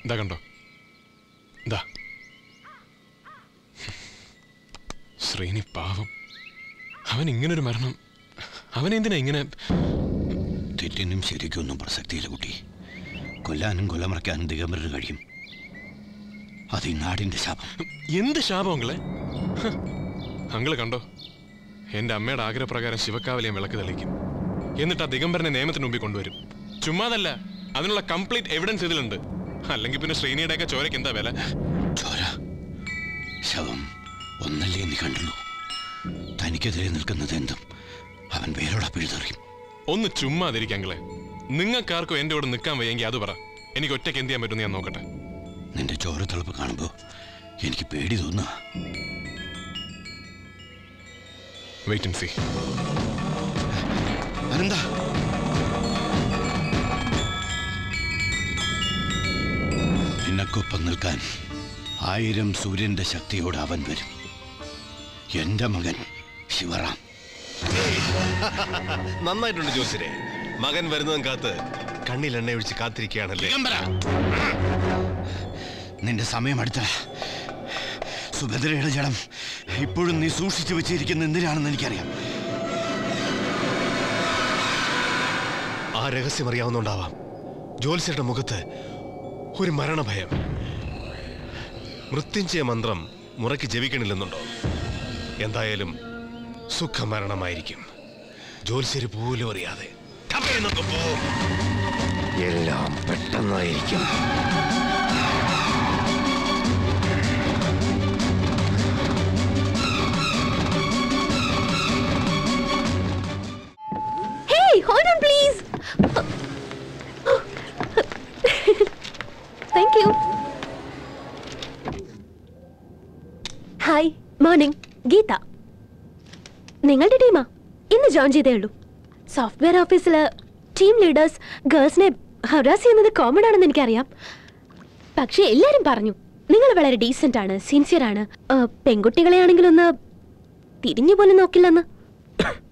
ഇതാ കണ്ടോ ഇതാ ശ്രീനി പാവം അവൻ ഇങ്ങനൊരു മരണം അവൻ എന്തിനാ ഇങ്ങനെ തെറ്റിനും ശരിക്കൊന്നും പ്രസക്തിയില്ല കുട്ടി കൊല്ലാനും കൊലമറയ്ക്കാനും ദിഗംബരന് കഴിയും അത് ഈ നാടിന്റെ ശാപം എന്ത് ശാപം അങ്ങളെ ഹ്. അങ്കിള് കണ്ടോ എന്റെ അമ്മയുടെ ആഗ്രഹപ്രകാരം ശിവക്കാവലിയും വിളക്ക് തെളിയിക്കും എന്നിട്ട് ആ ദിഗംബരനെ നിയമത്തിന് മുമ്പിൽ കൊണ്ടുവരും ചുമ്മാതല്ല അതിനുള്ള കംപ്ലീറ്റ് എവിഡൻസ് ഇതിലുണ്ട് അല്ലെങ്കിൽ പിന്നെ ശ്രീനിയുടെയൊക്കെ ചോരയ്ക്ക് എന്താ വില ചോര ശവം ഒന്നല്ലേ നീ കണ്ടുള്ളൂ തനിക്കെതിരെ നിൽക്കുന്നത് എന്തും അവൻ വേരോടെ പിഴുതെറിയും ഒന്ന് ചുമ്മാതിരിക്കങ്ങളെ നിങ്ങൾക്കാർക്കും എന്റെ കൂടെ നിൽക്കാൻ വയ്യെങ്കിൽ അത് പറ എനിക്ക് ഒറ്റയ്ക്ക് എന്ത് ചെയ്യാൻ പറ്റുമെന്ന് ഞാൻ നോക്കട്ടെ നിന്റെ ചോരത്തിളപ്പ് കാണുമ്പോൾ എനിക്ക് പേടി തോന്നുക വെയിറ്റ് ആൻഡ് സീ അനന്താ നിനക്കൊപ്പം നിൽക്കാൻ ആയിരം സൂര്യന്റെ ശക്തിയോട് അവൻ വരും എന്റെ മകൻ ശിവറാം നന്നായിട്ടുണ്ട് ജോസിനെ മകൻ വരുന്നതും കാത്ത് കണ്ണിൽ എണ്ണ ഒഴിച്ച് കാത്തിരിക്കുകയാണല്ലേ നിന്റെ സമയം അടുത്ത സുഭദ്രയുടെ ജഡം ഇപ്പോഴും നീ സൂക്ഷിച്ചു വെച്ചിരിക്കുന്ന എന്തിനാണെന്ന് എനിക്കറിയാം ആ രഹസ്യം അറിയാവുന്നുണ്ടാവാം ജോത്സ്യരുടെ മുഖത്ത് ഒരു മരണഭയം മൃത്യുഞ്ജയ മന്ത്രം മുറയ്ക്ക് ജപിക്കണില്ലെന്നുണ്ടോ എന്തായാലും സുഖമരണമായിരിക്കും ജോത്സ്യര് പോലും അറിയാതെ കപ്പയെന്നൊക്കെ പോ. എല്ലാം പെട്ടെന്നായിരിക്കും Hey, hold on, please. Thank you. Hi morning Geetha നിങ്ങളുടെ ടീമാ ഇന്ന് ജോയിൻ ചെയ്തേ ഉള്ളൂ സോഫ്റ്റ്വെയർ ഓഫീസിൽ ടീം ലീഡേഴ്സ് ഗേൾസിനെ ഹറാസ് ചെയ്യുന്നത് കോമൺ ആണെന്ന് എനിക്കറിയാം പക്ഷേ എല്ലാവരും പറഞ്ഞു നിങ്ങൾ വളരെ ഡീസെന്റ് ആണ് സിൻസിയർ ആണ് ആ, പെൺകുട്ടികളെ ആണെങ്കിൽ ഒന്ന് തിരിഞ്ഞു പോലും നോക്കില്ലെന്ന്